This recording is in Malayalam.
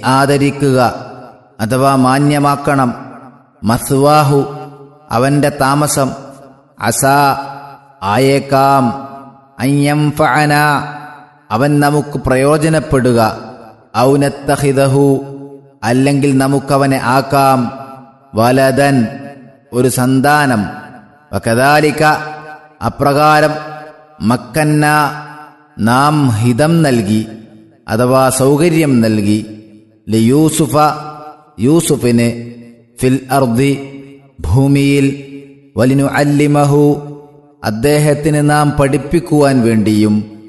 ആദരിക്കുക അഥവാ മാന്യമാക്കണം മസ്വാഹു അവന്റെ താമസം അസാ ആയേക്കാം അയ്യം ഫഅന അവൻ നമുക്ക് പ്രയോജനപ്പെടുക ഔനത്തഹിദഹു അല്ലെങ്കിൽ നമുക്കവനെ ആക്കാം വലതൻ ഒരു സന്താനം വകദാലിക അപ്രകാരം മക്കന്ന നാം ഹിതം നൽകി അഥവാ സൗകര്യം നൽകി ലിയൂസുഫ യൂസുഫിന് ഫിൽ അർദി ഭൂമിയിൽ വലിനു അല്ലിമഹു അദ്ദേഹത്തിന് നാം പഠിപ്പിക്കുവാൻ വേണ്ടിയും